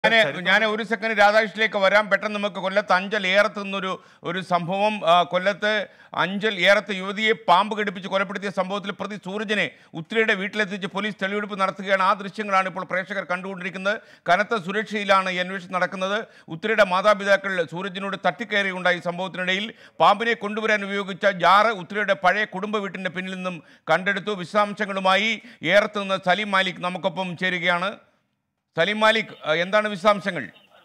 ഞാൻ ഞാൻ ഒരു സെക്കൻഡ് രാധാകൃഷ്ണനിലേക്ക് വരാം പെട്ടെന്ന് നമുക്ക് കൊല്ലത്ത് അഞ്ചൽ ഏറത്ത് നിന്നൊരു ഒരു സംഭവം ആ, കൊല്ലത്ത് അഞ്ചൽ ഏറത്ത് യുവതിയെ പാമ്പ് കടിപ്പിച്ച് കൊലപ്പെടുത്തിയ സംഭവത്തിൽ പ്രതി സൂരജിനെ ഉത്തരയുടെ വീട്ടിലെത്തിച്ച് പോലീസ് തെളിവെടുപ്പ് നടത്തുകയാണ് ആ ദൃശ്യങ്ങളാണ് ഇപ്പോൾ പ്രേക്ഷകർ കണ്ടുകൊണ്ടിരിക്കുന്നത് കനത്ത സുരക്ഷയിലാണ് ഈ അന്വേഷണം നടക്കുന്നത് ഉത്തരയുടെ മാതാപിതാക്കൾ സൂരജിനോട് തട്ടിക്കയറിയുണ്ടായി സംഭവത്തിനിടയിൽ പാമ്പിനെ കൊണ്ടുവരാൻ ഉപയോഗിച്ച ജാറ് ഉത്തരയുടെ പഴയ കുടുംബ വീട്ടിൻ്റെ പിന്നിൽ നിന്നും കണ്ടെടുത്തു വിശദാംശങ്ങളുമായി ഏറത്ത് നിന്ന് സലീം മാലിക് നമുക്കൊപ്പം ചേരുകയാണ് സലീം മാലിക് അഹ് എന്താണ് വിശദാംശങ്ങൾ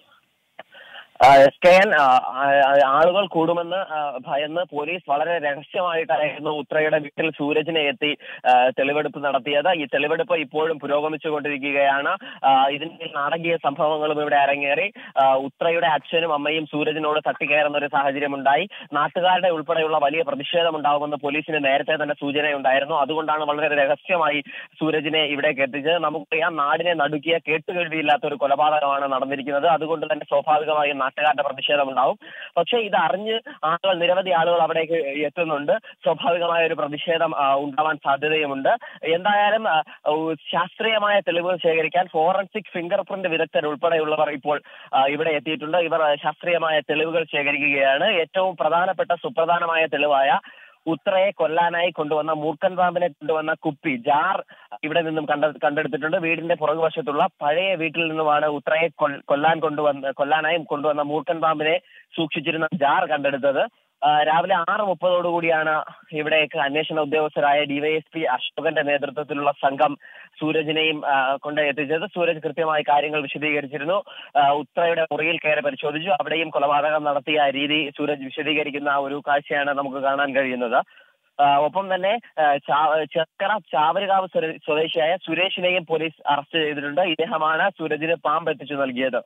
സ്കാൻ ആളുകൾ കൂടുമെന്ന് ആ, ഭയന്ന് പോലീസ് വളരെ രഹസ്യമായിട്ടായിരുന്നു ഉത്രയുടെ വീട്ടിൽ സൂരജിനെ എത്തി ആ, തെളിവെടുപ്പ് നടത്തിയത് ഈ തെളിവെടുപ്പ് ഇപ്പോഴും പുരോഗമിച്ചുകൊണ്ടിരിക്കുകയാണ് ആ, ഇതിന്റെ നാടകീയ സംഭവങ്ങളും ഇവിടെ അരങ്ങേറി ആ, ഉത്രയുടെ അച്ഛനും അമ്മയും സൂരജിനോട് തട്ടിക്കയറുന്ന ഒരു സാഹചര്യം ഉണ്ടായി നാട്ടുകാരുടെ ഉൾപ്പെടെയുള്ള വലിയ പ്രതിഷേധം ഉണ്ടാകുമെന്ന് പോലീസിന് നേരത്തെ തന്നെ സൂചനയുണ്ടായിരുന്നു അതുകൊണ്ടാണ് വളരെ രഹസ്യമായി സൂരജിനെ ഇവിടേക്ക് എത്തിച്ചത് നമുക്കറിയാം നാടിനെ നടുക്കിയ കേട്ടുകേഴ്വിയില്ലാത്ത ഒരു കൊലപാതകമാണ് നടന്നിരിക്കുന്നത് അതുകൊണ്ട് തന്നെ സ്വാഭാവികമായും നാട്ടുകാരുടെ പ്രതിഷേധം ഉണ്ടാവും പക്ഷേ ഇത് അറിഞ്ഞ് ആളുകൾ നിരവധി ആളുകൾ അവിടേക്ക് എത്തുന്നുണ്ട് സ്വാഭാവികമായ ഒരു പ്രതിഷേധം ആ, ഉണ്ടാവാൻ സാധ്യതയുമുണ്ട് എന്തായാലും ആ, ഉ- ശാസ്ത്രീയമായ തെളിവുകൾ ശേഖരിക്കാൻ ഫോറൻസിക് ഫിംഗർ പ്രിന്റ് വിദഗ്ധർ ഉൾപ്പെടെയുള്ളവർ ഇപ്പോൾ ആ, ഇവിടെ എത്തിയിട്ടുണ്ട് ഇവർ ആ, ശാസ്ത്രീയമായ തെളിവുകൾ ശേഖരിക്കുകയാണ് ഏറ്റവും പ്രധാനപ്പെട്ട സുപ്രധാനമായ തെളിവായ ഉത്രയെ കൊല്ലാനായി കൊണ്ടുവന്ന മൂർഖൻ പാമ്പിനെ കൊണ്ടുവന്ന കുപ്പി ജാർ ഇവിടെ നിന്നും കണ്ട കണ്ടെടുത്തിട്ടുണ്ട് വീടിന്റെ പുറകുവശത്തുള്ള പഴയ വീട്ടിൽ നിന്നുമാണ് ഉത്രയെ കൊൽ- കൊല്ലാൻ കൊണ്ടുവന്ന കൊല്ലാനായി കൊണ്ടുവന്ന മൂർഖൻ പാമ്പിനെ സൂക്ഷിച്ചിരുന്ന ജാർ കണ്ടെടുത്തത് ആ, രാവിലെ ആറ് മുപ്പതോടുകൂടിയാണ് ഇവിടേക്ക് അന്വേഷണ ഉദ്യോഗസ്ഥരായ ഡിവൈഎസ്പി അശോകന്റെ നേതൃത്വത്തിലുള്ള സംഘം സൂരജിനെയും ആ, കൊണ്ട് എത്തിച്ചത് സൂരജ് കൃത്യമായി കാര്യങ്ങൾ വിശദീകരിച്ചിരുന്നു ആ, ഉത്രയുടെ മുറിയിൽ കയറി പരിശോധിച്ചു അവിടെയും കൊലപാതകം നടത്തിയ രീതി സൂരജ് വിശദീകരിക്കുന്ന ആ ഒരു കാഴ്ചയാണ് നമുക്ക് കാണാൻ കഴിയുന്നത് ആ, ഒപ്പം തന്നെ ആ, ചാ- ചെർക്കറ ചാവരുകാവ് സ്വര- സ്വദേശിയായ സുരേഷിനെയും പോലീസ് അറസ്റ്റ് ചെയ്തിട്ടുണ്ട് ഇദ്ദേഹമാണ് സൂരജിന് പാമ്പ് എത്തിച്ചു നൽകിയത്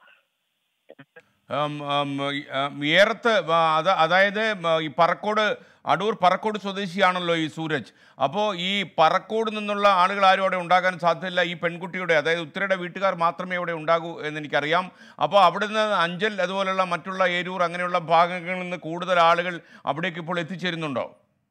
ഉം, ഉം, ഈ, ഉം, ഏറത്ത് ആ, അത് അതായത് ഉം, ഈ പറക്കോട് അടൂർ പറക്കോട് സ്വദേശിയാണല്ലോ ഈ സൂരജ് അപ്പോൾ ഈ പറക്കോട് നിന്നുള്ള ആളുകൾ ആരും അവിടെ ഉണ്ടാകാൻ സാധ്യതയില്ല ഈ പെൺകുട്ടിയുടെ അതായത് ഉത്തരയുടെ വീട്ടുകാർ മാത്രമേ അവിടെ ഉണ്ടാകൂ എന്ന് എനിക്കറിയാം അപ്പോൾ അവിടുന്ന് അഞ്ചൽ അതുപോലുള്ള മറ്റുള്ള ഏരൂർ അങ്ങനെയുള്ള ഭാഗങ്ങളിൽ നിന്ന് കൂടുതൽ ആളുകൾ അവിടേക്ക് ഇപ്പോൾ എത്തിച്ചേരുന്നുണ്ടോ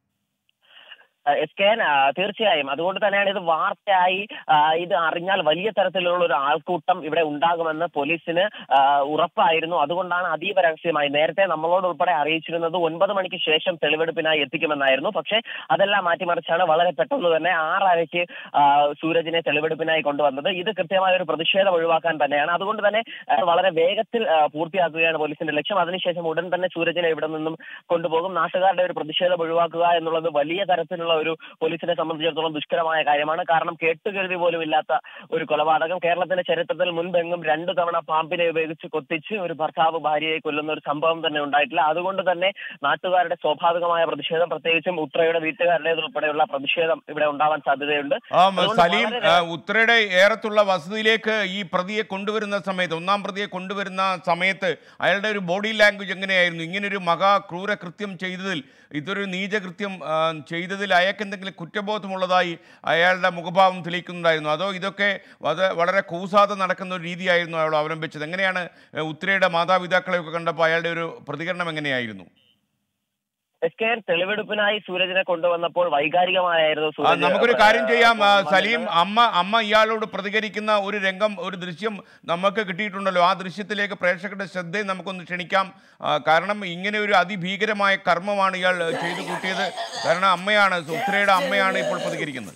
എസ് കെ എൻ, ആ, തീർച്ചയായും അതുകൊണ്ട് തന്നെയാണ് ഇത് വാർത്തയായി ആ, ഇത് അറിഞ്ഞാൽ വലിയ തരത്തിലുള്ള ഒരു ആൾക്കൂട്ടം ഇവിടെ ഉണ്ടാകുമെന്ന് പോലീസിന് ആ, ഉറപ്പായിരുന്നു അതുകൊണ്ടാണ് അതീവ രഹസ്യമായി നേരത്തെ നമ്മളോട് ഉൾപ്പെടെ അറിയിച്ചിരുന്നത് ഒൻപത് മണിക്ക് ശേഷം തെളിവെടുപ്പിനായി എത്തിക്കുമെന്നായിരുന്നു പക്ഷേ അതെല്ലാം മാറ്റിമറിച്ചാണ് വളരെ പെട്ടെന്ന് തന്നെ ആറരയ്ക്ക് ആ, സൂരജിനെ തെളിവെടുപ്പിനായി കൊണ്ടുവന്നത് ഇത് കൃത്യമായ ഒരു പ്രതിഷേധം ഒഴിവാക്കാൻ തന്നെയാണ് അതുകൊണ്ട് തന്നെ ആ, വളരെ വേഗത്തിൽ ആ, പൂർത്തിയാക്കുകയാണ് പോലീസിന്റെ ലക്ഷ്യം അതിനുശേഷം ഉടൻ തന്നെ സൂരജിനെ ഇവിടെ നിന്നും കൊണ്ടുപോകും നാട്ടുകാരുടെ ഒരു പ്രതിഷേധം ഒഴിവാക്കുക എന്നുള്ളത് വലിയ തരത്തിലുള്ള ഒരു പോലീസിനെ സംബന്ധിച്ചിടത്തോളം ദുഷ്കരമായ കാര്യമാണ് കാരണം കേട്ടുകേൾവി പോലും ഇല്ലാത്ത ഒരു കൊലപാതകം കേരളത്തിന്റെ ചരിത്രത്തിൽ മുൻപെങ്ങും രണ്ടു തവണ പാമ്പിനെ ഉപയോഗിച്ച് കൊത്തിച്ച് ഒരു ഭർത്താവ് ഭാര്യയെ കൊല്ലുന്ന ഒരു സംഭവം തന്നെ ഉണ്ടായിട്ടില്ല അതുകൊണ്ട് തന്നെ നാട്ടുകാരുടെ സ്വാഭാവികമായ പ്രതിഷേധം പ്രത്യേകിച്ചും ഉത്രയുടെ വീട്ടുകാരുടേതുൾപ്പെടെയുള്ള പ്രതിഷേധം ഇവിടെ ഉണ്ടാവാൻ സാധ്യതയുണ്ട് ആ അതുകൊണ്ട് സലീം വളരെ ആ, ഉത്തരയുടെ ഏറത്തുള്ള വസതിയിലേക്ക് ഈ പ്രതിയെ കൊണ്ടുവരുന്ന സമയത്ത് ഒന്നാം പ്രതിയെ കൊണ്ടുവരുന്ന സമയത്ത് അയാളുടെ ഒരു ബോഡി ലാംഗ്വേജ് എങ്ങനെയായിരുന്നു ഇങ്ങനൊരു മഹാ ക്രൂര കൃത്യം ചെയ്തതിൽ ഇതൊരു നീചകൃത്യം ആ, ചെയ്തതിൽ അയാൾക്ക് എന്തെങ്കിലും കുറ്റബോധമുള്ളതായി അയാളുടെ മുഖഭാവം തെളിയിക്കുന്നുണ്ടായിരുന്നു അതോ ഇതൊക്കെ അത് വളരെ കൂസാതെ നടക്കുന്ന ഒരു രീതിയായിരുന്നു അയാൾ അവലംബിച്ചത് എങ്ങനെയാണ് ഏ, ഉത്തരയുടെ മാതാപിതാക്കളെയൊക്കെ കണ്ടപ്പോൾ അയാളുടെ ഒരു പ്രതികരണം എങ്ങനെയായിരുന്നു എസ് കെ എൻ തെളിവെടുപ്പിനായി സൂരജിനെ കൊണ്ടുവന്നപ്പോൾ വൈകാരികമായിരുന്നു ആ, സൂരജ് നമുക്കൊരു കാര്യം ചെയ്യാം ആ, വന്നത്. സലീം അമ്മ അമ്മ ഇയാളോട് പ്രതികരിക്കുന്ന ഒരു രംഗം ഒരു ദൃശ്യം നമുക്ക് കിട്ടിയിട്ടുണ്ടല്ലോ ആ ദൃശ്യത്തിലേക്ക് പ്രേക്ഷകരുടെ ശ്രദ്ധയെ നമുക്കൊന്ന് ക്ഷണിക്കാം ആ, കാരണം ഇങ്ങനെ ഒരു അതിഭീകരമായ കർമ്മമാണ് ഇയാൾ ചെയ്തു കൂട്ടിയത് കാരണം അമ്മയാണ് ഉത്തരയുടെ അമ്മയാണ് ഇപ്പോൾ പ്രതികരിക്കുന്നത്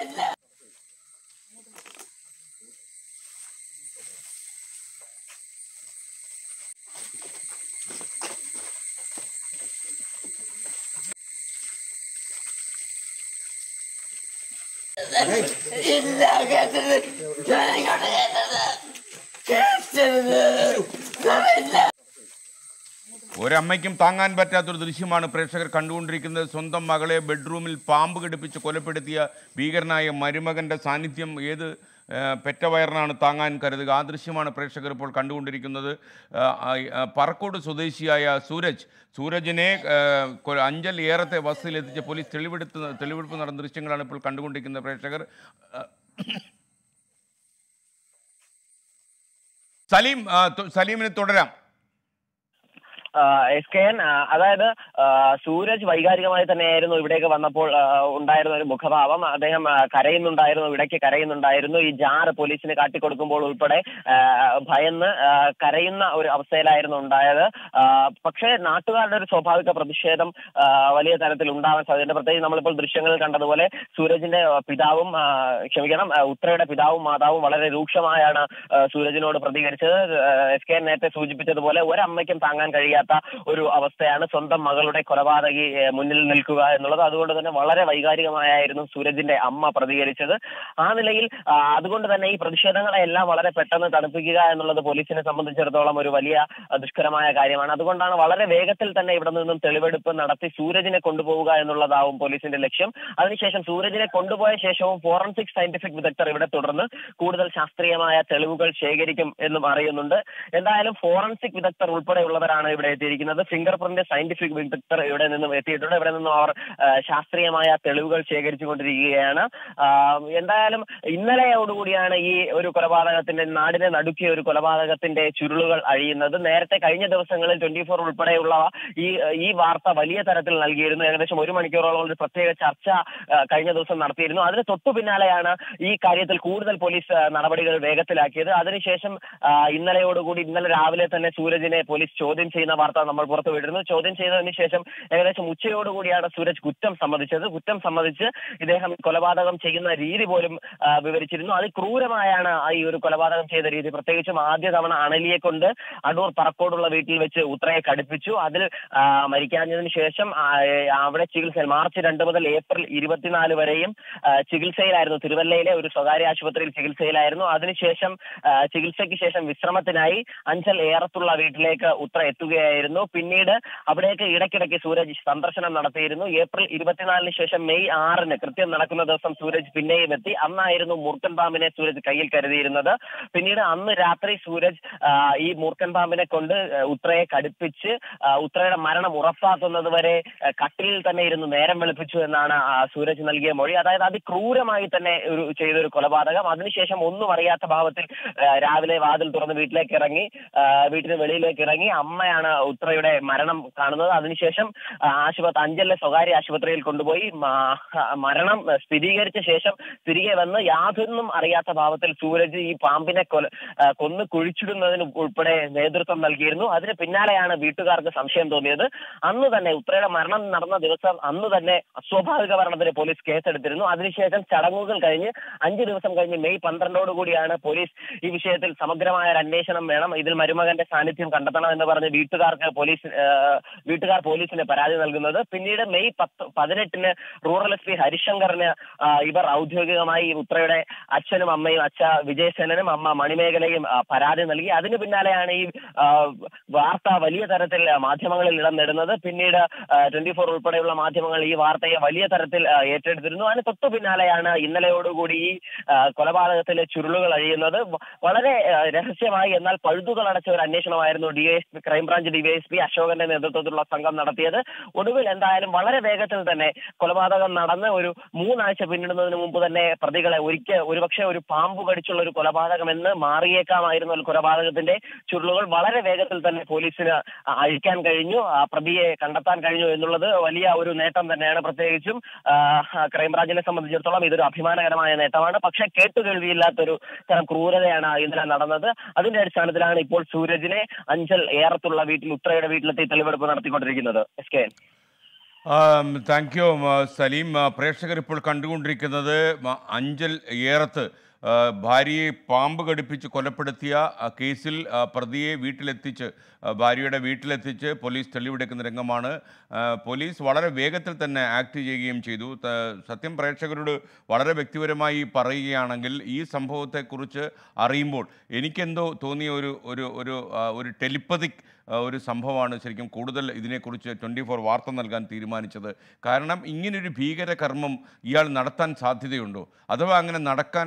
ഇല്ല കേട്ടത് ഞാൻ ഇങ്ങോട്ട് കേട്ടത് കേട്ടത് ഒരമ്മയ്ക്കും താങ്ങാൻ പറ്റാത്തൊരു ദൃശ്യമാണ് പ്രേക്ഷകർ കണ്ടുകൊണ്ടിരിക്കുന്നത് സ്വന്തം മകളെ ബെഡ്റൂമിൽ പാമ്പ് കടിപ്പിച്ച് കൊലപ്പെടുത്തിയ ഭീകരനായ മരുമകന്റെ സാന്നിധ്യം ഏത് ആ, പെറ്റ വയറിനാണ് താങ്ങാൻ കരുതുക ആ ദൃശ്യമാണ് പ്രേക്ഷകർ ഇപ്പോൾ കണ്ടുകൊണ്ടിരിക്കുന്നത് ആ, ആ, ആ, പറക്കോട് സ്വദേശിയായ സൂരജ് സൂരജിനെ ആ, കൊ- അഞ്ചൽ ഏറത്തെ ബസ്സിൽ എത്തിച്ച് പോലീസ് തെളിവെടുത്ത് തെളിവെടുപ്പ് നടന്ന ദൃശ്യങ്ങളാണ് ഇപ്പോൾ കണ്ടുകൊണ്ടിരിക്കുന്ന പ്രേക്ഷകർ ആ, സലീം ആ, തു- സലീമിന് തുടരാം എസ് കെ എൻ അതായത് ആ, സൂരജ് വൈകാരികമായി തന്നെയായിരുന്നു ഇവിടേക്ക് വന്നപ്പോൾ ആ, ഉണ്ടായിരുന്ന ഒരു മുഖഭാവം അദ്ദേഹം ആ, കരയുന്നുണ്ടായിരുന്നു ഇടയ്ക്ക് കരയുന്നുണ്ടായിരുന്നു ഈ ജാറ് പോലീസിന് കാട്ടിക്കൊടുക്കുമ്പോൾ ഉൾപ്പെടെ ആ, ഭയന്ന് ആ, കരയുന്ന ഒരു അവസ്ഥയിലായിരുന്നു ഉണ്ടായത് ആ, പക്ഷേ നാട്ടുകാരുടെ ഒരു സ്വാഭാവിക പ്രതിഷേധം ആ, വലിയ തരത്തിൽ ഉണ്ടാവാൻ സാധ്യതയുണ്ട് പ്രത്യേകിച്ച് നമ്മളിപ്പോൾ ദൃശ്യങ്ങളിൽ കണ്ടതുപോലെ സൂരജിന്റെ ആ, പിതാവും ആ, ക്ഷമിക്കണം ആ, ഉത്രയുടെ പിതാവും മാതാവും വളരെ രൂക്ഷമായാണ് ആ, സൂരജിനോട് പ്രതികരിച്ചത് ആ, എസ് കെ നേരത്തെ സൂചിപ്പിച്ചതുപോലെ ഒരമ്മയ്ക്കും താങ്ങാൻ കഴിയാത്ത ഒരു അവസ്ഥയാണ് സ്വന്തം മകളുടെ കൊലപാതകി ഏ, മുന്നിൽ നിൽക്കുക എന്നുള്ളത് അതുകൊണ്ട് തന്നെ വളരെ വൈകാരികമായായിരുന്നു സൂരജിന്റെ അമ്മ പ്രതികരിച്ചത് ആ നിലയിൽ ആ, അതുകൊണ്ട് തന്നെ ഈ പ്രതിഷേധങ്ങളെ എല്ലാം വളരെ പെട്ടെന്ന് തണുപ്പിക്കുക എന്നുള്ളത് പോലീസിനെ സംബന്ധിച്ചിടത്തോളം ഒരു വലിയ ആ, ദുഷ്കരമായ കാര്യമാണ് അതുകൊണ്ടാണ് വളരെ വേഗത്തിൽ തന്നെ ഇവിടെ നിന്നും തെളിവെടുപ്പ് നടത്തി സൂരജിനെ കൊണ്ടുപോവുക എന്നുള്ളതാവും പോലീസിന്റെ ലക്ഷ്യം അതിനുശേഷം സൂരജിനെ കൊണ്ടുപോയ ശേഷവും ഫോറൻസിക് സയന്റിഫിക് വിദഗ്ധർ ഇവിടെ തുടർന്ന് കൂടുതൽ ശാസ്ത്രീയമായ തെളിവുകൾ ശേഖരിക്കും എന്നും അറിയുന്നുണ്ട് എന്തായാലും ഫോറൻസിക് വിദഗ്ധർ ഉൾപ്പെടെയുള്ളവരാണ് ഇവിടെ എത്തിയിരിക്കുന്നത് ഫിംഗർ പ്രിന്റ് സയന്റിഫിക് വിദഗ്ധർ ഇവിടെ നിന്നും എത്തിയിട്ടുണ്ട് ഇവിടെ നിന്നും അവർ ആ, ശാസ്ത്രീയമായ തെളിവുകൾ ശേഖരിച്ചുകൊണ്ടിരിക്കുകയാണ് ആ, എന്തായാലും ഇന്നലെയോടുകൂടിയാണ് ഈ ഒരു കൊലപാതകത്തിന്റെ നാടിനെ നടുക്കിയ ഒരു കൊലപാതകത്തിന്റെ ചുരുളുകൾ അഴിയുന്നത് നേരത്തെ കഴിഞ്ഞ ദിവസങ്ങളിൽ ട്വന്റി ഫോർ ഉൾപ്പെടെയുള്ള ഈ ഈ വാർത്ത വലിയ തരത്തിൽ നൽകിയിരുന്നു ഏകദേശം ഒരു മണിക്കൂറോളം ഒരു പ്രത്യേക ചർച്ച ആ, കഴിഞ്ഞ ദിവസം നടത്തിയിരുന്നു അതിന് തൊട്ടു പിന്നാലെയാണ് ഈ കാര്യത്തിൽ കൂടുതൽ പോലീസ് ആ, നടപടികൾ വേഗത്തിലാക്കിയത് അതിനുശേഷം ആ, ഇന്നലെയോടുകൂടി ഇന്നലെ രാവിലെ തന്നെ സൂരജിനെ പോലീസ് ചോദ്യം ചെയ്യുന്ന വാർത്ത നമ്മൾ പുറത്തു വിട്ടിരുന്നു ചോദ്യം ചെയ്തതിന് ശേഷം ഏകദേശം ഉച്ചയോടുകൂടിയാണ് സൂരജ് കുറ്റം സമ്മതിച്ചത് കുറ്റം സമ്മതിച്ച് ഇദ്ദേഹം കൊലപാതകം ചെയ്യുന്ന രീതി പോലും ആ, വിവരിച്ചിരുന്നു അത് ക്രൂരമായാണ് ആ ഈ ഒരു കൊലപാതകം ചെയ്ത രീതി പ്രത്യേകിച്ചും ആദ്യ തവണ അണലിയെ കൊണ്ട് അടൂർ പറക്കോടുള്ള വീട്ടിൽ വെച്ച് ഉത്രയെ കടുപ്പിച്ചു അതിൽ ആ, മരിക്കാഞ്ഞതിന് ശേഷം ആ, ഏ, അവിടെ ചികിത്സ മാർച്ച് രണ്ട് മുതൽ ഏപ്രിൽ ഇരുപത്തിനാല് വരെയും ആ, ചികിത്സയിലായിരുന്നു തിരുവല്ലയിലെ ഒരു സ്വകാര്യ ആശുപത്രിയിൽ ചികിത്സയിലായിരുന്നു അതിനുശേഷം ആ, ചികിത്സയ്ക്ക് ശേഷം വിശ്രമത്തിനായി അഞ്ചൽ ഏറത്തുള്ള വീട്ടിലേക്ക് ഉത്ര എത്തുകയായിരുന്നു പിന്നീട് അവിടേക്ക് ഇടയ്ക്കിടയ്ക്ക് സൂരജ് സന്ദർശനം നടത്തിയിരുന്നു ഏപ്രിൽ ഇരുപത്തിനാലിന് ശേഷം മെയ് ആറിന് കൃത്യം നടക്കുന്ന ദിവസം സൂരജ് പിന്നെയും എത്തി അന്നായിരുന്നു മൂർഖൻ പാമ്പിനെ സൂരജ് കയ്യിൽ കരുതിയിരുന്നത് പിന്നീട് അന്ന് രാത്രി സൂരജ് ആ, ഈ മൂർഖൻ പാമ്പിനെ കൊണ്ട് ആ, ഉത്രയെ കടുപ്പിച്ച് ആ, ഉത്രയുടെ മരണം ഉറപ്പാക്കുന്നത് വരെ ആ, കട്ടിലിൽ തന്നെ ഇരുന്ന് നേരം വെളുപ്പിച്ചു എന്നാണ് ആ, സൂരജ് നൽകിയ മൊഴി അതായത് അതിക്രൂരമായി തന്നെ ഒരു ചെയ്തൊരു കൊലപാതകം അതിനുശേഷം ഒന്നും അറിയാത്ത ഭാവത്തിൽ ആ, രാവിലെ വാതിൽ തുറന്ന് വീട്ടിലേക്ക് ഇറങ്ങി ആ, വീട്ടിന് വെളിയിലേക്ക് ഇറങ്ങി അമ്മയാണ് ഉത്രയുടെ മരണം കാണുന്നത് അതിനുശേഷം ആ, ആശുപത്രി അഞ്ചലിലെ സ്വകാര്യ ആശുപത്രിയിൽ കൊണ്ടുപോയി മ- മരണം സ്ഥിരീകരിച്ച ശേഷം തിരികെ വന്ന് യാതൊന്നും അറിയാത്ത ഭാവത്തിൽ സൂരജ് ഈ പാമ്പിനെ കൊല ആ, കൊന്ന് കുഴിച്ചിടുന്നതിന് ഉൾപ്പെടെ നേതൃത്വം നൽകിയിരുന്നു അതിന് പിന്നാലെയാണ് വീട്ടുകാർക്ക് സംശയം തോന്നിയത് അന്ന് തന്നെ ഉത്രയുടെ മരണം നടന്ന ദിവസം അന്ന് തന്നെ അസ്വാഭാവിക മരണത്തിന് പോലീസ് കേസെടുത്തിരുന്നു അതിനുശേഷം ചടങ്ങുകൾ കഴിഞ്ഞ് അഞ്ച് ദിവസം കഴിഞ്ഞ് മെയ് പന്ത്രണ്ടോട് കൂടിയാണ് പോലീസ് ഈ വിഷയത്തിൽ സമഗ്രമായ ഒരു അന്വേഷണം വേണം ഇതിൽ മരുമകന്റെ സാന്നിധ്യം കണ്ടെത്തണം എന്ന് പറഞ്ഞ് വീട്ടുകാർക്ക് പോലീസ് ആ, വീട്ടുകാർ പോലീസിന് പരാതി നൽകുന്നത് പിന്നീട് മെയ് പത്ത് പതിനെട്ടിന് റൂറൽ എസ് പി ഹരിശങ്കറിന് ആ, ഇവർ ഔദ്യോഗികമായി ഉത്രയുടെ അച്ഛനും അമ്മയും അച്ഛ വിജയസേനനും അമ്മ മണിമേഖലയും ആ, പരാതി നൽകി അതിന് പിന്നാലെയാണ് ഈ ആ, വാർത്ത വലിയ തരത്തിൽ ആ, മാധ്യമങ്ങളിൽ ഇടം നേടുന്നത് പിന്നീട് ട്വന്റി ഫോർ ഉൾപ്പെടെയുള്ള മാധ്യമങ്ങൾ ഈ വാർത്തയെ വലിയ തരത്തിൽ ആ, ഏറ്റെടുത്തിരുന്നു അതിന് തൊട്ടു പിന്നാലെയാണ് ഇന്നലെയോടുകൂടി ഈ ആ, കൊലപാതകത്തിലെ ചുരുളുകൾ അഴിയുന്നത് വ- വളരെ ആ, രഹസ്യമായി എന്നാൽ പഴുതുകളടച്ച ഒരു അന്വേഷണമായിരുന്നു ഡിവൈഎസ്പി ക്രൈംബ്രാഞ്ച് ഡിവൈഎസ്പി അശോകന്റെ നേതൃത്വത്തിലുള്ള സംഘം നടത്തിയത് ഒടുവിൽ എന്തായാലും വളരെ വേഗത്തിൽ തന്നെ കൊലപാതകം നടന്ന് ഒരു മൂന്നാഴ്ച പിന്നിടുന്നതിന് മുമ്പ് തന്നെ പ്രതികളെ ഒരിക്കൽ ഒരുപക്ഷെ ഒരു പാമ്പ് കടിച്ചുള്ള ഒരു കൊലപാതകം എന്ന് മാറിയേക്കാമായിരുന്ന ഒരു കൊലപാതകത്തിന്റെ ചുരുളുകൾ വളരെ വേഗത്തിൽ തന്നെ പോലീസിന് അഴിക്കാൻ കഴിഞ്ഞു ആ പ്രതിയെ കണ്ടെത്താൻ കഴിഞ്ഞു എന്നുള്ളത് വലിയ ഒരു നേട്ടം തന്നെയാണ് പ്രത്യേകിച്ചും ആ, ക്രൈംബ്രാഞ്ചിനെ സംബന്ധിച്ചിടത്തോളം ഇതൊരു അഭിമാനകരമായ നേട്ടമാണ് പക്ഷെ കേട്ടുകേൾവിയില്ലാത്തൊരു തരം ക്രൂരതയാണ് ഇന്നലെ നടന്നത് അതിന്റെ അടിസ്ഥാനത്തിലാണ് ഇപ്പോൾ സൂരജിനെ അഞ്ചൽ ഏറത്തുള്ള വീട്ടിൽ ഉത്രയുടെ വീട്ടിലെത്തി തെളിവെടുപ്പ് നടത്തിക്കൊണ്ടിരിക്കുന്നത് S K thank you Saleem ആ, പ്രേക്ഷകർ ഇപ്പോൾ കണ്ടുകൊണ്ടിരിക്കുന്നത് മ, അഞ്ചൽ ഏറത്ത് ആ, ഭാര്യയെ പാമ്പ് കടിപ്പിച്ച് കൊലപ്പെടുത്തിയ ആ, കേസിൽ ആ, പ്രതിയെ വീട്ടിലെത്തിച്ച് ആ, ഭാര്യയുടെ വീട്ടിലെത്തിച്ച് പോലീസ് തെളിവെടുക്കുന്ന രംഗമാണ് ആ, പോലീസ് വളരെ വേഗത്തിൽ തന്നെ ആക്ട് ചെയ്യുകയും ചെയ്തു ത- സത്യം പ്രേക്ഷകരോട് വളരെ വ്യക്തിപരമായി പറയുകയാണെങ്കിൽ ഈ സംഭവത്തെക്കുറിച്ച് അറിയുമ്പോൾ എനിക്കെന്തോ തോന്നിയ ഒരു ഒരു ഒരു ആ, ഒരു ടെലിപ്പതിക് ആ, ഒരു സംഭവമാണ് ശരിക്കും കൂടുതൽ ഇതിനെക്കുറിച്ച് ട്വൻറ്റി ഫോർ വാർത്ത നൽകാൻ തീരുമാനിച്ചത് കാരണം ഇങ്ങനൊരു ഭീകര കർമ്മം ഇയാൾ നടത്താൻ സാധ്യതയുണ്ടോ അഥവാ അങ്ങനെ നടക്കാൻ സാ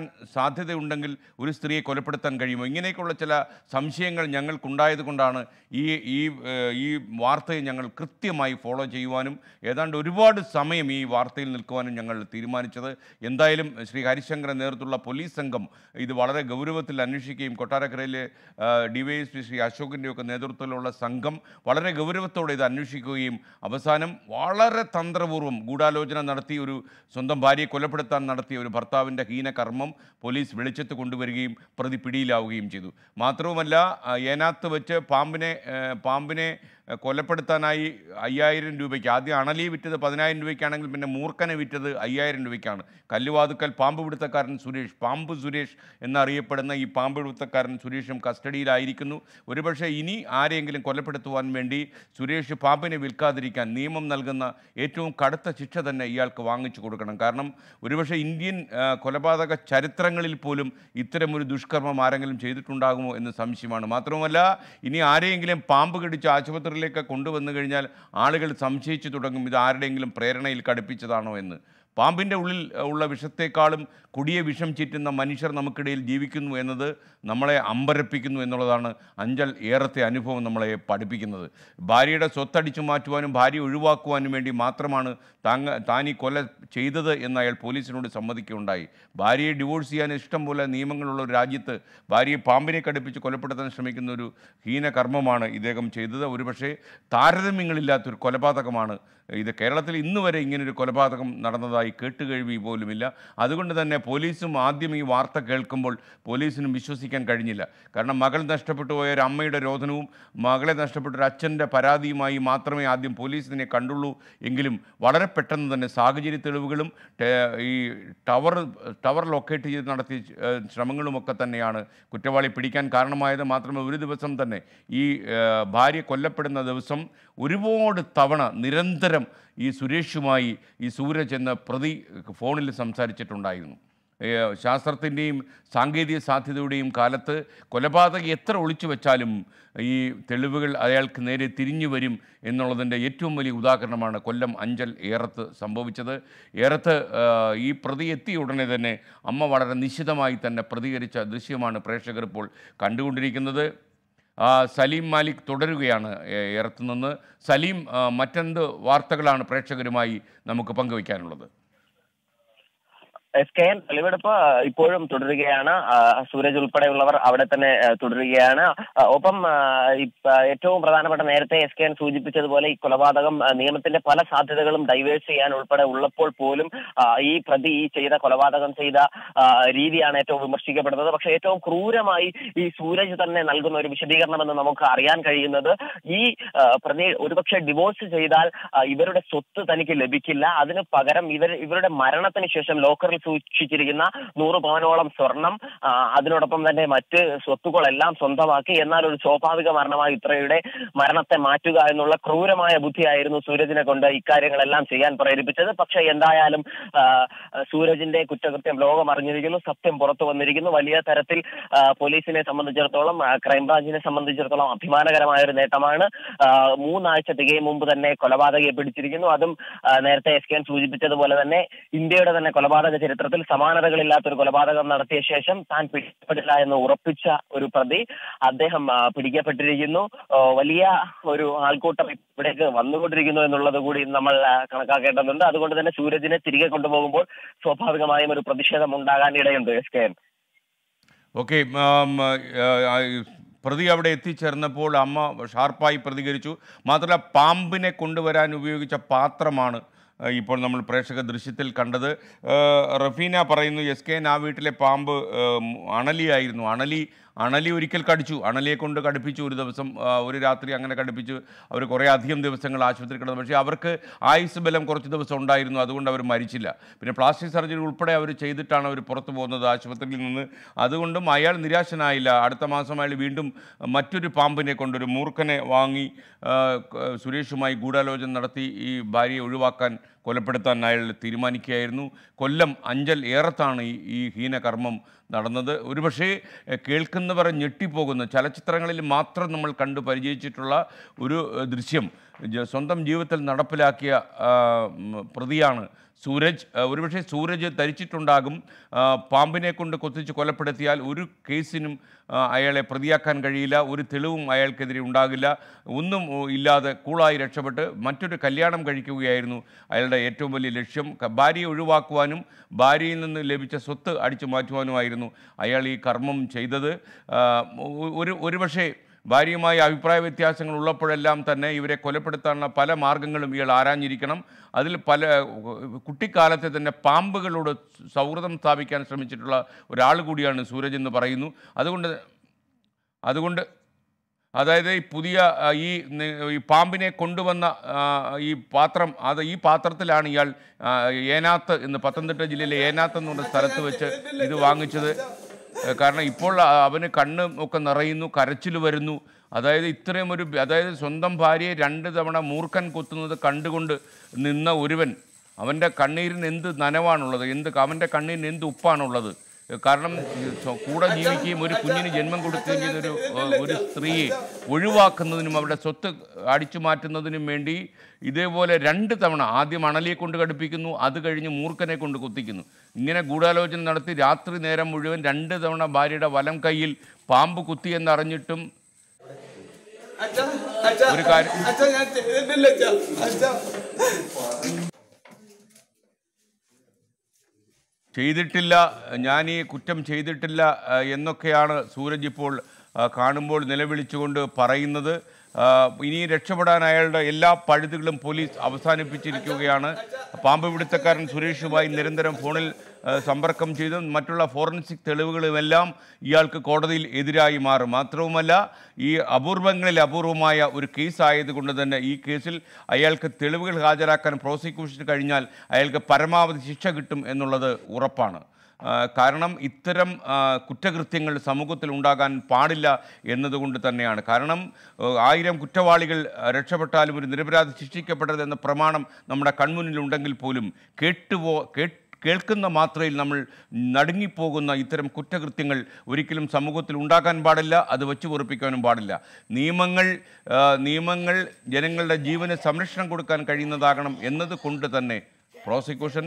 സാധ്യതയുണ്ടെങ്കിൽ ഒരു സ്ത്രീയെ കൊലപ്പെടുത്താൻ കഴിയുമോ ഇങ്ങനെയൊക്കെയുള്ള ചില സംശയങ്ങൾ ഞങ്ങൾക്കുണ്ടായത് കൊണ്ടാണ് ഈ ഈ ഏഹ്, ഈ വാർത്തയെ ഞങ്ങൾ കൃത്യമായി ഫോളോ ചെയ്യുവാനും ഏതാണ്ട് ഒരുപാട് സമയം ഈ വാർത്തയിൽ നിൽക്കുവാനും ഞങ്ങൾ തീരുമാനിച്ചത് എന്തായാലും ശ്രീ ഹരിശങ്കരൻ നേതൃത്വമുള്ള പോലീസ് സംഘം ഇത് വളരെ ഗൗരവത്തിൽ അന്വേഷിക്കുകയും കൊട്ടാരക്കരയിലെ ഡിവൈഎസ്പി ശ്രീ അശോകിൻ്റെയൊക്കെ നേതൃത്വത്തിലുള്ള സംഘം വളരെ ഗൗരവത്തോടെ ഇത് അന്വേഷിക്കുകയും അവസാനം വളരെ തന്ത്രപൂർവ്വം ഗൂഢാലോചന നടത്തി ഒരു സ്വന്തം ഭാര്യയെ കൊലപ്പെടുത്താൻ നടത്തിയ ഒരു ഭർത്താവിൻ്റെ ഹീനകർമ്മം പോലീസ് വെളിച്ചത്ത് കൊണ്ടുവരികയും പ്രതി പിടിയിലാവുകയും ചെയ്തു മാത്രവുമല്ല ആ, ഏനാത്ത് വെച്ച് പാമ്പിനെ ആ, പാമ്പിനെ ആ, കൊലപ്പെടുത്താനായി അയ്യായിരം രൂപയ്ക്ക് ആദ്യം അണലി വിറ്റത് പതിനായിരം രൂപയ്ക്കാണെങ്കിൽ പിന്നെ മൂർഖനെ വിറ്റത് അയ്യായിരം രൂപയ്ക്കാണ് കല്ലുവാതുക്കൽ പാമ്പ് പിടുത്തക്കാരൻ സുരേഷ് പാമ്പ് സുരേഷ് എന്നറിയപ്പെടുന്ന ഈ പാമ്പ് പിടുത്തക്കാരൻ സുരേഷും കസ്റ്റഡിയിലായിരിക്കുന്നു ഒരുപക്ഷെ ഇനി ആരെയെങ്കിലും കൊലപ്പെടുത്തുവാൻ വേണ്ടി സുരേഷ് പാമ്പിനെ വിൽക്കാതിരിക്കാൻ നിയമം നൽകുന്ന ഏറ്റവും കടുത്ത ശിക്ഷ തന്നെ ഇയാൾക്ക് വാങ്ങിച്ചു കൊടുക്കണം കാരണം ഒരുപക്ഷെ ഇന്ത്യൻ ആ, കൊലപാതക ചരിത്രങ്ങളിൽ പോലും ഇത്തരമൊരു ദുഷ്കർമ്മം ആരെങ്കിലും ചെയ്തിട്ടുണ്ടാകുമോ എന്ന് സംശയമാണ് മാത്രമല്ല ഇനി ആരെയെങ്കിലും പാമ്പ് കടിച്ച് ആശുപത്രിയിലേക്ക് കൊണ്ടുവന്നു കഴിഞ്ഞാൽ ആളുകൾ സംശയിച്ചു തുടങ്ങും ഇത് ആരുടെയെങ്കിലും പ്രേരണയിൽ കടുപ്പിച്ചതാണോ എന്ന് പാമ്പിൻ്റെ ഉള്ളിൽ അഹ്, ഉള്ള വിഷത്തേക്കാളും കൊടിയ വിഷം ചീറ്റുന്ന മനുഷ്യർ നമുക്കിടയിൽ ജീവിക്കുന്നു എന്നത് നമ്മളെ അമ്പരപ്പിക്കുന്നു എന്നുള്ളതാണ് അഞ്ചൽ ഏറത്തെ അനുഭവം നമ്മളെ പഠിപ്പിക്കുന്നത് ഭാര്യയുടെ സ്വത്തടിച്ചു മാറ്റുവാനും ഭാര്യ ഒഴിവാക്കുവാനും വേണ്ടി മാത്രമാണ് താങ്ക താൻ ഈ കൊല ചെയ്തത് എന്ന് അയാൾ പോലീസിനോട് സമ്മതിക്കുകയുണ്ടായി ഭാര്യയെ ഡിവോഴ്സ് ചെയ്യാൻ ഇഷ്ടം പോലെ നിയമങ്ങളുള്ള ഒരു രാജ്യത്ത് ഭാര്യയെ പാമ്പിനെ കടുപ്പിച്ച് കൊലപ്പെടുത്താൻ ശ്രമിക്കുന്ന ഒരു ഹീനകർമ്മമാണ് ഇദ്ദേഹം ചെയ്തത് ഒരുപക്ഷെ താരതമ്യങ്ങളില്ലാത്തൊരു കൊലപാതകമാണ് ഇത് കേരളത്തിൽ ഇന്ന് വരെ ഇങ്ങനൊരു കൊലപാതകം നടന്നതായി കേട്ടുകേഴ്വി പോലുമില്ല അതുകൊണ്ട് തന്നെ പോലീസും ആദ്യം ഈ വാർത്ത കേൾക്കുമ്പോൾ പോലീസിനും വിശ്വസിക്കാൻ കഴിഞ്ഞില്ല കാരണം മകൾ നഷ്ടപ്പെട്ടു പോയ ഒരു അമ്മയുടെ രോധനവും മകളെ നഷ്ടപ്പെട്ട ഒരു അച്ഛൻ്റെ പരാതിയുമായി മാത്രമേ ആദ്യം പോലീസിനെ കണ്ടുള്ളൂ എങ്കിലും വളരെ പെട്ടെന്ന് തന്നെ സാഹചര്യ തെളിവുകളും ടേ- ഈ ടവർ ടവർ ലൊക്കേറ്റ് ചെയ്ത് നടത്തിയ ഏഹ്, ശ്രമങ്ങളുമൊക്കെ തന്നെയാണ് കുറ്റവാളി പിടിക്കാൻ കാരണമായത് മാത്രമേ ഒരു ദിവസം തന്നെ ഈ ഏഹ്, ഭാര്യ കൊല്ലപ്പെടുന്ന ദിവസം ഒരുപാട് തവണ നിരന്തരം ഈ സുരേഷുമായി ഈ സൂരജ് എന്ന പ്രതി ഫോണിൽ സംസാരിച്ചിട്ടുണ്ടായിരുന്നു ഏഹ്, ശാസ്ത്രത്തിൻ്റെയും സാങ്കേതിക സാധ്യതയുടെയും കാലത്ത് കൊലപാതകം എത്ര ഒളിച്ചു വെച്ചാലും ഈ തെളിവുകൾ അയാൾക്ക് നേരെ തിരിഞ്ഞു വരും എന്നുള്ളതിൻ്റെ ഏറ്റവും വലിയ ഉദാഹരണമാണ് കൊല്ലം അഞ്ചൽ ഏറത്ത് സംഭവിച്ചത് ഏറത്ത് ആഹ്, ഈ പ്രതി എത്തിയ ഉടനെ തന്നെ അമ്മ വളരെ നിശിതമായി തന്നെ പ്രതികരിച്ച ദൃശ്യമാണ് പ്രേക്ഷകർ ഇപ്പോൾ കണ്ടുകൊണ്ടിരിക്കുന്നത് ആ, സലീം മാലിക് തുടരുകയാണ് ഏ- ഏറത്ത് നിന്ന് സലീം ആ, മറ്റെന്ത് വാർത്തകളാണ് പ്രേക്ഷകരുമായി നമുക്ക് പങ്കുവയ്ക്കാനുള്ളത് എസ് കെ എൻ തെളിവെടുപ്പ് ആ, ഇപ്പോഴും തുടരുകയാണ് ആ, സൂരജ് ഉൾപ്പെടെയുള്ളവർ അവിടെ തന്നെ ആ, തുടരുകയാണ് ആ, ഒപ്പം ആ, ഇപ്പ- ഏറ്റവും പ്രധാനപ്പെട്ട നേരത്തെ എസ് കെ എൻ സൂചിപ്പിച്ചതുപോലെ ഈ കൊലപാതകം ആ, നിയമത്തിന്റെ പല സാധ്യതകളും ഡൈവേഴ്സ് ചെയ്യാൻ ഉൾപ്പെടെ ഉള്ളപ്പോൾ പോലും ആ, ഈ പ്രതി ഈ ചെയ്ത കൊലപാതകം ചെയ്ത ആ, രീതിയാണ് ഏറ്റവും വിമർശിക്കപ്പെടുന്നത് പക്ഷെ ഏറ്റവും ക്രൂരമായി ഈ സൂരജ് തന്നെ നൽകുന്ന ഒരു വിശദീകരണമെന്ന് നമുക്ക് അറിയാൻ കഴിയുന്നത് ഈ ആ, പ്രതി ഒരുപക്ഷെ ഡിവോഴ്സ് ചെയ്താൽ ആ, ഇവരുടെ സ്വത്ത് തനിക്ക് ലഭിക്കില്ല അതിന് പകരം ഇവർ ഇവരുടെ മരണത്തിന് ശേഷം ലോക്കറിൽ സൂക്ഷിച്ചിരിക്കുന്ന നൂറ് പവനോളം സ്വർണം ആ, അതിനോടൊപ്പം തന്നെ മറ്റ് സ്വത്തുക്കളെല്ലാം സ്വന്തമാക്കി എന്നാൽ ഒരു സ്വാഭാവിക മരണമായി ഇത്രയുടെ മരണത്തെ മാറ്റുക എന്നുള്ള ക്രൂരമായ ബുദ്ധിയായിരുന്നു സൂരജിനെ കൊണ്ട് ഇക്കാര്യങ്ങളെല്ലാം ചെയ്യാൻ പ്രേരിപ്പിച്ചത് പക്ഷെ എന്തായാലും ആ, സൂരജിന്റെ കുറ്റകൃത്യം ലോകം അറിഞ്ഞിരിക്കുന്നു സത്യം പുറത്തു വന്നിരിക്കുന്നു വലിയ തരത്തിൽ ആ, പോലീസിനെ സംബന്ധിച്ചിടത്തോളം ആ, ക്രൈംബ്രാഞ്ചിനെ സംബന്ധിച്ചിടത്തോളം അഭിമാനകരമായ ഒരു നേട്ടമാണ് ആ, മൂന്നാഴ്ച തികയും മുമ്പ് തന്നെ കൊലപാതകയെ പിടിച്ചിരിക്കുന്നു അതും ആ, നേരത്തെ എസ് കെ എൻ സൂചിപ്പിച്ചതുപോലെ തന്നെ ഇന്ത്യയുടെ തന്നെ കൊലപാതക ചരിത്രത്തിൽ സമാനതകളില്ലാത്ത ഒരു കൊലപാതകം നടത്തിയ ശേഷം താൻ പിടിക്കപ്പെടില്ല എന്ന് ഉറപ്പിച്ച ഒരു പ്രതി അദ്ദേഹം ആ, പിടിക്കപ്പെട്ടിരിക്കുന്നു ആ, വലിയ ഒരു ആൾക്കൂട്ടം ഇവിടേക്ക് വന്നുകൊണ്ടിരിക്കുന്നു എന്നുള്ളത് കൂടി നമ്മൾ ആ, കണക്കാക്കേണ്ടതുണ്ട് അതുകൊണ്ട് തന്നെ സൂരജിനെ തിരികെ കൊണ്ടുപോകുമ്പോൾ സ്വാഭാവികമായും ഒരു പ്രതിഷേധം ഉണ്ടാകാൻ ഇടയുണ്ട് എസ് കെ എൻ ഓക്കെ പ്രതി അവിടെ എത്തിച്ചേർന്നപ്പോൾ അമ്മ ഷാർപ്പായി പ്രതികരിച്ചു മാത്രമല്ല പാമ്പിനെ കൊണ്ടുവരാൻ ഉപയോഗിച്ച പാത്രമാണ് ആ, ഇപ്പോൾ നമ്മൾ പ്രേക്ഷക ദൃശ്യത്തിൽ കണ്ടത് ആ, റഫീന പറയുന്നു എസ് കെ ആ വീട്ടിലെ പാമ്പ് ആ, അണലിയായിരുന്നു അണലി അണലി ഒരിക്കൽ കടിച്ചു അണലിയെ കൊണ്ട് കടുപ്പിച്ചു ഒരു ദിവസം ആ, ഒരു രാത്രി അങ്ങനെ കടുപ്പിച്ചു അവർ കുറേ അധികം ദിവസങ്ങൾ ആശുപത്രി കിടന്നു പക്ഷേ അവർക്ക് ആയുസ് ബലം കുറച്ച് ദിവസം ഉണ്ടായിരുന്നു അതുകൊണ്ട് അവർ മരിച്ചില്ല പിന്നെ പ്ലാസ്റ്റിക് സർജറി ഉൾപ്പെടെ അവർ ചെയ്തിട്ടാണ് അവർ പുറത്തു പോകുന്നത് ആശുപത്രിയിൽ നിന്ന് അതുകൊണ്ടും അയാൾ നിരാശനായില്ല അടുത്ത മാസം അയാൾ വീണ്ടും മറ്റൊരു പാമ്പിനെ കൊണ്ടൊരു മൂർഖനെ വാങ്ങി ആ, ക- സുരേഷുമായി ഗൂഢാലോചന നടത്തി ഈ ഭാര്യയെ ഒഴിവാക്കാൻ കൊലപ്പെടുത്താൻ അയാൾ തീരുമാനിക്കുകയായിരുന്നു കൊല്ലം അഞ്ചൽ ഏറത്താണ് ഈ ഈ ഹീനകർമ്മം നടന്നത് ഒരുപക്ഷേ എഹ്, കേൾക്കുന്നവർ ഞെട്ടിപ്പോകുന്ന ചലച്ചിത്രങ്ങളിൽ മാത്രം നമ്മൾ കണ്ടു പരിചയിച്ചിട്ടുള്ള ഒരു എഹ്, ദൃശ്യം ജ- സ്വന്തം ജീവിതത്തിൽ നടപ്പിലാക്കിയ ആ, ഉം, പ്രതിയാണ് സൂരജ് ആ, ഒരുപക്ഷെ സൂരജ് ധരിച്ചിട്ടുണ്ടാകും ആ, പാമ്പിനെ കൊണ്ട് കൊത്തിച്ച് കൊലപ്പെടുത്തിയാൽ ഒരു കേസിനും ആ, അയാളെ പ്രതിയാക്കാൻ കഴിയില്ല ഒരു തെളിവും അയാൾക്കെതിരെ ഉണ്ടാകില്ല ഒന്നും ഓ, ഇല്ലാതെ കൂളായി രക്ഷപ്പെട്ട് മറ്റൊരു കല്യാണം കഴിക്കുകയായിരുന്നു അയാളുടെ ഏറ്റവും വലിയ ലക്ഷ്യം ക- ഭാര്യയെ ഒഴിവാക്കുവാനും ഭാര്യയിൽ നിന്ന് ലഭിച്ച സ്വത്ത് അടിച്ചു മാറ്റുവാനുമായിരുന്നു അയാൾ ഈ കർമ്മം ചെയ്തത് ആ, ഒ- ഒരു ഒരുപക്ഷെ ഭാര്യയുമായി അഭിപ്രായ വ്യത്യാസങ്ങൾ ഉള്ളപ്പോഴെല്ലാം തന്നെ ഇവരെ കൊലപ്പെടുത്താനുള്ള പല മാർഗങ്ങളും ഇയാൾ ആരാഞ്ഞിരിക്കണം അതിൽ പല കുട്ടിക്കാലത്തെ തന്നെ പാമ്പുകളോട് സൗഹൃദം സ്ഥാപിക്കാൻ ശ്രമിച്ചിട്ടുള്ള ഒരാൾ കൂടിയാണ് സൂരജ് എന്ന് പറയുന്നു അതുകൊണ്ട് അതുകൊണ്ട് അതായത് ഈ പുതിയ ആ, ഈ നി- ഈ പാമ്പിനെ കൊണ്ടുവന്ന ആ, ഈ പാത്രം അത് ഈ പാത്രത്തിലാണ് ഇയാൾ ആ, ഏനാത്ത് എന്ന് പത്തനംതിട്ട ജില്ലയിലെ ഏനാത്ത് എന്ന് പറഞ്ഞ സ്ഥലത്ത് വെച്ച് ഇത് വാങ്ങിച്ചത് ഏഹ് കാരണം ഇപ്പോൾ ആ- അവന് കണ്ണ് ഒക്കെ നിറയുന്നു കരച്ചിൽ വരുന്നു അതായത് ഇത്രയും ഒരു അതായത് സ്വന്തം ഭാര്യയെ രണ്ട് തവണ മൂർഖൻ കുത്തുന്നത് കണ്ടുകൊണ്ട് നിന്ന ഒരുവൻ അവൻ്റെ കണ്ണീരിന് എന്ത് നനവാണുള്ളത് എന്ത് അവൻ്റെ കണ്ണീരിന് എന്ത് ഉപ്പാണുള്ളത് കാരണം ഈ സ്വ- കൂടെ ജീവിക്കുകയും ഒരു കുഞ്ഞിന് ജന്മം കൊടുക്കുകയും ചെയ്ത ഒരു ഏഹ് ഒരു സ്ത്രീയെ ഒഴിവാക്കുന്നതിനും അവരുടെ സ്വത്ത് അടിച്ചു മാറ്റുന്നതിനും വേണ്ടി ഇതേപോലെ രണ്ട് തവണ ആദ്യം അണലിയെ കൊണ്ട് കടുപ്പിക്കുന്നു അത് കഴിഞ്ഞ് മൂർഖനെ കൊണ്ട് കുത്തിക്കുന്നു ഇങ്ങനെ ഗൂഢാലോചന നടത്തി രാത്രി നേരം മുഴുവൻ രണ്ട് തവണ ഭാര്യയുടെ വലം കൈയിൽ പാമ്പ് കുത്തിയെന്നറിഞ്ഞിട്ടും അച്ഛാ അച്ഛാ ഒരു കാര്യം അച്ഛാ ഞാൻ ചെയ്തിട്ടില്ല അച്ഛാ അച്ഛാ ചെയ്തിട്ടില്ല ഞാൻ ഈ കുറ്റം ചെയ്തിട്ടില്ല ആ, എന്നൊക്കെയാണ് സൂരജ് ഇപ്പോൾ ആ, കാണുമ്പോൾ നിലവിളിച്ചുകൊണ്ട് പറയുന്നത് ആ, ഇനി രക്ഷപ്പെടാൻ അയാളുടെ എല്ലാ പഴുതുകളും പോലീസ് അവസാനിപ്പിച്ചിരിക്കുകയാണ് പാമ്പ് പിടുത്തക്കാരൻ സുരേഷുമായി നിരന്തരം ഫോണിൽ ആ, സമ്പർക്കം ചെയ്ത് മറ്റുള്ള ഫോറൻസിക് തെളിവുകളുമെല്ലാം ഇയാൾക്ക് കോടതിയിൽ എതിരായി മാറും മാത്രവുമല്ല ഈ അപൂർവങ്ങളിൽ അപൂർവമായ ഒരു കേസ് ആയതുകൊണ്ട് തന്നെ ഈ കേസിൽ അയാൾക്ക് തെളിവുകൾ ഹാജരാക്കാൻ പ്രോസിക്യൂഷന് കഴിഞ്ഞാൽ അയാൾക്ക് പരമാവധി ശിക്ഷ കിട്ടും എന്നുള്ളത് ഉറപ്പാണ് ആ, കാരണം ഇത്തരം ആ, കുറ്റകൃത്യങ്ങൾ സമൂഹത്തിൽ ഉണ്ടാകാൻ പാടില്ല എന്നതുകൊണ്ട് തന്നെയാണ് കാരണം ആ, ആയിരം കുറ്റവാളികൾ ആ, രക്ഷപ്പെട്ടാലും ഒരു നിരപരാധി ശിക്ഷിക്കപ്പെടരുത് എന്ന പ്രമാണം നമ്മുടെ കൺമുന്നിലുണ്ടെങ്കിൽ പോലും കേട്ടുപോ കേട്ട് കേൾക്കുന്ന മാത്രയിൽ നമ്മൾ നടുങ്ങിപ്പോകുന്ന ഇത്തരം കുറ്റകൃത്യങ്ങൾ ഒരിക്കലും സമൂഹത്തിൽ ഉണ്ടാക്കാൻ പാടില്ല അത് വെച്ച് പൊറിപ്പിക്കാനും പാടില്ല നിയമങ്ങൾ ആ, നിയമങ്ങൾ ജനങ്ങളുടെ ജീവന് സംരക്ഷണം കൊടുക്കാൻ കഴിയുന്നതാകണം എന്നത് കൊണ്ട് തന്നെ പ്രോസിക്യൂഷൻ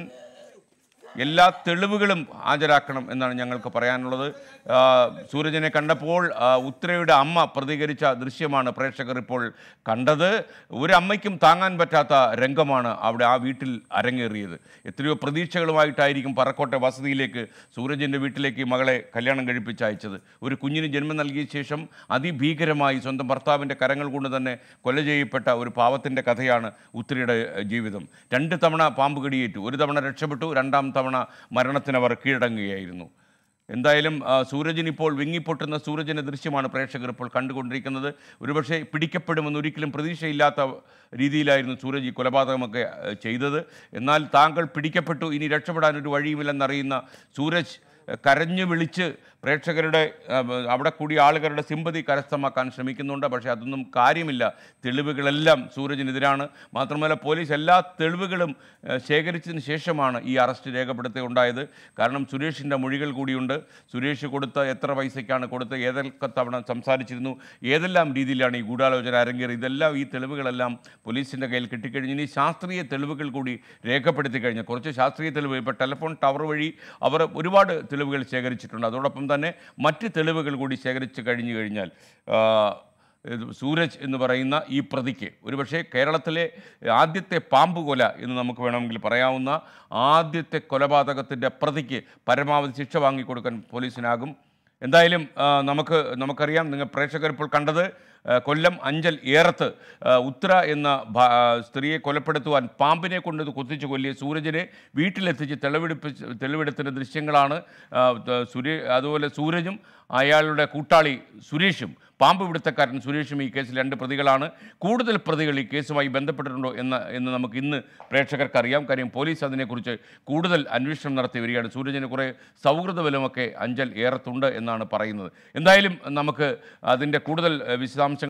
എല്ലാ തെളിവുകളും ഹാജരാക്കണം എന്നാണ് ഞങ്ങൾക്ക് പറയാനുള്ളത് ആ, സൂരജിനെ കണ്ടപ്പോൾ ആ, ഉത്തരയുടെ അമ്മ പ്രതികരിച്ച ദൃശ്യമാണ് പ്രേക്ഷകർ ഇപ്പോൾ കണ്ടത് ഒരു അമ്മയ്ക്കും താങ്ങാൻ പറ്റാത്ത രംഗമാണ് അവിടെ ആ വീട്ടിൽ അരങ്ങേറിയത് എത്രയോ പ്രതീക്ഷകളുമായിട്ടായിരിക്കും പറക്കോട്ടെ വസതിയിലേക്ക് സൂരജിൻ്റെ വീട്ടിലേക്ക് ഈ മകളെ കല്യാണം കഴിപ്പിച്ച് അയച്ചത് ഒരു കുഞ്ഞിന് ജന്മം നൽകിയ ശേഷം അതിഭീകരമായി സ്വന്തം ഭർത്താവിൻ്റെ കരങ്ങൾ കൊണ്ട് തന്നെ കൊല ചെയ്യപ്പെട്ട ഒരു പാവത്തിൻ്റെ കഥയാണ് ഉത്തരയുടെ ഏഹ്, ജീവിതം രണ്ട് തവണ പാമ്പ് കടിയേറ്റു ഒരു തവണ രക്ഷപ്പെട്ടു രണ്ടാം തവണ മരണത്തിനവർ കീഴടങ്ങുകയായിരുന്നു എന്തായാലും ആ, സൂരജിന് ഇപ്പോൾ വിങ്ങിപ്പൊട്ടുന്ന സൂരജിൻ്റെ ദൃശ്യമാണ് പ്രേക്ഷകർ ഇപ്പോൾ കണ്ടുകൊണ്ടിരിക്കുന്നത് ഒരുപക്ഷെ പിടിക്കപ്പെടുമെന്ന് ഒരിക്കലും പ്രതീക്ഷയില്ലാത്ത രീതിയിലായിരുന്നു സൂരജ് ഈ കൊലപാതകമൊക്കെ ആ, ചെയ്തത് എന്നാൽ താങ്കൾ പിടിക്കപ്പെട്ടു ഇനി രക്ഷപ്പെടാൻ ഒരു വഴിയുമില്ലെന്നറിയുന്ന സൂരജ് ആ, കരഞ്ഞു വിളിച്ച് പ്രേക്ഷകരുടെ ആ, അവിടെ കൂടിയ ആളുകളുടെ സിമ്പതി കരസ്ഥമാക്കാൻ ശ്രമിക്കുന്നുണ്ട് പക്ഷേ അതൊന്നും കാര്യമില്ല തെളിവുകളെല്ലാം സൂരജിനെതിരാണ് മാത്രമല്ല പോലീസ് എല്ലാ തെളിവുകളും ആ, ശേഖരിച്ചതിന് ശേഷമാണ് ഈ അറസ്റ്റ് രേഖപ്പെടുത്തുക ഉണ്ടായത് കാരണം സുരേഷിൻ്റെ മൊഴികൾ കൂടിയുണ്ട് സുരേഷ് കൊടുത്ത എത്ര പൈസയ്ക്കാണ് കൊടുത്ത് ഏതൊക്കെ തവണ സംസാരിച്ചിരുന്നു ഏതെല്ലാം രീതിയിലാണ് ഈ ഗൂഢാലോചന അരങ്ങേറി ഇതെല്ലാം ഈ തെളിവുകളെല്ലാം പോലീസിൻ്റെ കയ്യിൽ കിട്ടിക്കഴിഞ്ഞു ഇനി ശാസ്ത്രീയ തെളിവുകൾ കൂടി രേഖപ്പെടുത്തി കഴിഞ്ഞു കുറച്ച് ശാസ്ത്രീയ തെളിവ് ഇപ്പോൾ ടെലിഫോൺ ടവർ വഴി അവർ ഒരുപാട് തെളിവുകൾ ശേഖരിച്ചിട്ടുണ്ട് അതോടൊപ്പം തന്നെ മറ്റ് തെളിവുകൾ കൂടി ശേഖരിച്ച് കഴിഞ്ഞു കഴിഞ്ഞാൽ ആ, ഇത് സൂരജ് എന്ന് പറയുന്ന ഈ പ്രതിക്ക് ഒരുപക്ഷെ കേരളത്തിലെ ആദ്യത്തെ പാമ്പ് കൊല എന്ന് നമുക്ക് വേണമെങ്കിൽ പറയാവുന്ന ആദ്യത്തെ കൊലപാതകത്തിൻ്റെ പ്രതിക്ക് പരമാവധി ശിക്ഷ വാങ്ങിക്കൊടുക്കാൻ പോലീസിനാകും എന്തായാലും ആ, നമുക്ക് നമുക്കറിയാം നിങ്ങൾ പ്രേക്ഷകർ ഇപ്പോൾ കണ്ടത് ആ, കൊല്ലം അഞ്ചൽ ഏറത്ത് ആ, ഉത്തര എന്ന ഭ- ആ, സ്ത്രീയെ കൊലപ്പെടുത്തുവാൻ പാമ്പിനെ കൊണ്ട് ഇത് കുത്തിച്ച് കൊല്ലിയ സൂരജിനെ വീട്ടിലെത്തിച്ച് തെളിവെടുപ്പിച്ച് തെളിവെടുത്തിൻ്റെ ദൃശ്യങ്ങളാണ് ആ, ത- സുരേ അതുപോലെ സൂരജും അയാളുടെ കൂട്ടാളി സുരേഷും പാമ്പ് പിടുത്തക്കാരൻ സുരേഷും ഈ കേസിൽ രണ്ട് പ്രതികളാണ് കൂടുതൽ പ്രതികൾ ഈ കേസുമായി ബന്ധപ്പെട്ടിട്ടുണ്ടോ എന്ന് എന്ന് നമുക്ക് ഇന്ന് പ്രേക്ഷകർക്ക് അറിയാം കാര്യം പോലീസ് അതിനെക്കുറിച്ച് കൂടുതൽ അന്വേഷണം നടത്തി വരികയാണ് സൂരജിന് കുറേ സൗഹൃദ ബലമൊക്കെ അഞ്ചൽ ഏറത്തുണ്ട് എന്നാണ് പറയുന്നത് എന്തായാലും നമുക്ക് അതിൻ്റെ കൂടുതൽ ഏഹ്, വിശദാംശങ്ങൾ